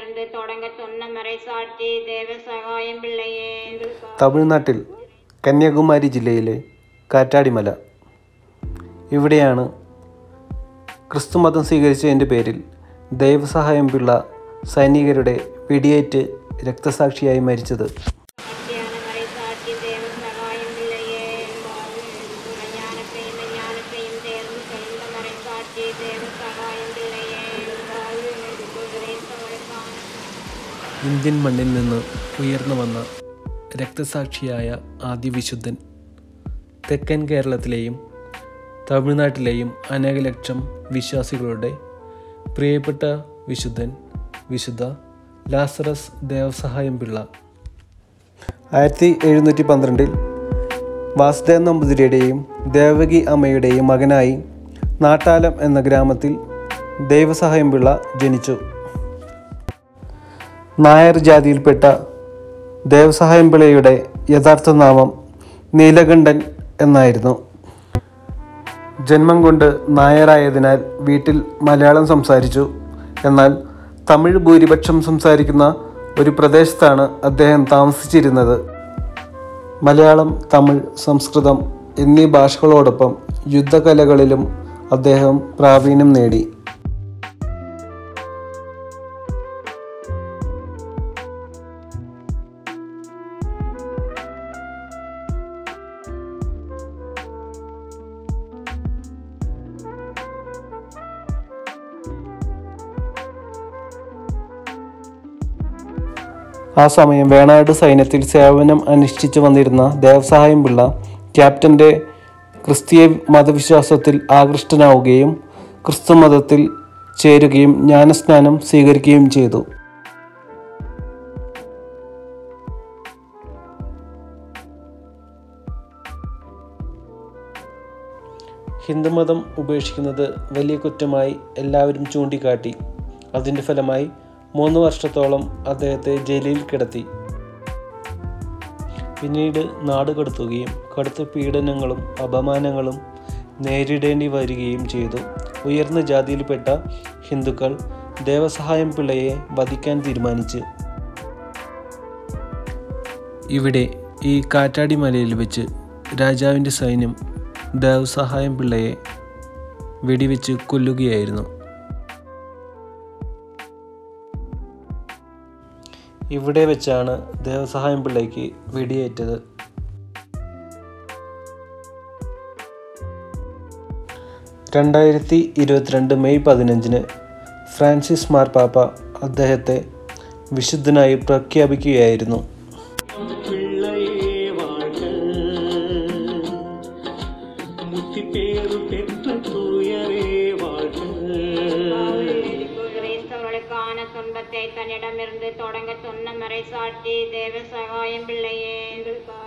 தன்னிடமிருந்து தொடங்க சொன்ன மறைசாட்சி தேவ சகாயம் பிள்ளையே തമിഴ്നാട്ടിൽ കന്യാകുമാരി ജില്ലയിലെ കാറ്റാടിമല ഇവിടെയാണ് ക്രിസ്തുമതം സ്വീകരിച്ചതിൻ്റെ പേരിൽ ദൈവസഹായം പിള്ള സൈനികരുടെ വെടിയേറ്റ് രക്തസാക്ഷിയായി മരിച്ചത് நித்தியான மறைசாட்சி தேவ சகாயம் பிள்ளையே ஞானத்தையும் ஞானத்தையும் தேர்ந்து தெளிந்த மறைசாட்சி தேவ சகாயம் பிள்ளையே கிரேஸ்தவருக்கான ഇന്ത്യൻ മണ്ണിൽ നിന്ന് ഉയർന്നു വന്ന രക്തസാക്ഷിയായ ആദ്യ വിശുദ്ധൻ തെക്കൻ കേരളത്തിലെയും തമിഴ്നാട്ടിലെയും അനേക ലക്ഷം വിശ്വാസികളുടെ പ്രിയപ്പെട്ട വിശുദ്ധൻ വിശുദ്ധ ലാസറസ് ദേവസഹായം പിള്ള ആയിരത്തി എഴുന്നൂറ്റി പന്ത്രണ്ടിൽ വാസുദേവ നമ്പൂതിരിയുടെയും ദേവകി അമ്മയുടെയും മകനായി നാട്ടാലം എന്ന ഗ്രാമത്തിൽ ദൈവസഹായം പിള്ള ജനിച്ചു നായർ ജാതിയിൽപ്പെട്ട ദേവസഹായം പിള്ളയുടെ യഥാർത്ഥ നാമം നീലകണ്ഠൻ എന്നായിരുന്നു ജന്മം കൊണ്ട് നായരായതിനാൽ വീട്ടിൽ മലയാളം സംസാരിച്ചു എന്നാൽ തമിഴ് ഭൂരിപക്ഷം സംസാരിക്കുന്ന ഒരു പ്രദേശത്താണ് അദ്ദേഹം താമസിച്ചിരുന്നത് മലയാളം തമിഴ് സംസ്കൃതം എന്നീ ഭാഷകളോടൊപ്പം യുദ്ധകലകളിലും അദ്ദേഹം പ്രാവീണ്യം നേടി ആ സമയം വേണാട് സൈന്യത്തിൽ സേവനം അനുഷ്ഠിച്ചു വന്നിരുന്ന ദേവസഹായം പിള്ള ക്യാപ്റ്റന്റെ ക്രിസ്തീയ മതവിശ്വാസത്തിൽ ആകൃഷ്ടനാവുകയും ക്രിസ്തു മതത്തിൽ ചേരുകയും ജ്ഞാനസ്നാനം സ്വീകരിക്കുകയും ചെയ്തു ഹിന്ദുമതം ഉപേക്ഷിക്കുന്നത് വലിയ കുറ്റമായി എല്ലാവരും ചൂണ്ടിക്കാട്ടി അതിൻ്റെ ഫലമായി മൂന്ന് വർഷത്തോളം അദ്ദേഹത്തെ ജയിലിൽ കിടത്തി പിന്നീട് നാട് കടത്തുകയും കടുത്ത പീഡനങ്ങളും അപമാനങ്ങളും നേരിടേണ്ടി വരികയും ചെയ്തു ഉയർന്ന ജാതിയിൽപ്പെട്ട ഹിന്ദുക്കൾ ദേവസഹായം പിള്ളയെ വധിക്കാൻ തീരുമാനിച്ചു ഇവിടെ ഈ കാറ്റാടി മലയിൽ വെച്ച് രാജാവിൻ്റെ സൈന്യം ദേവസഹായം പിള്ളയെ വെടിവെച്ച് കൊല്ലുകയായിരുന്നു ഇവിടെ വെച്ചാണ് ദേവസഹായം പിള്ളയ്ക്ക് വെടിയേറ്റത് രണ്ടായിരത്തി ഇരുപത്തിരണ്ട് മെയ് പതിനഞ്ചിന് ഫ്രാൻസിസ് മാർപ്പാപ്പ അദ്ദേഹത്തെ വിശുദ്ധനായി പ്രഖ്യാപിക്കുകയായിരുന്നു பிள்ளையே வாழ்க முத்தி பேரு பெற்ற தூயரே வாழ்க கிறிஸ்தவர்களுக்கான துன்பத்தை தன்னிடமிருந்து தொடங்க சொன்ன மறைசாட்சி தேவ சகாயம் பிள்ளையே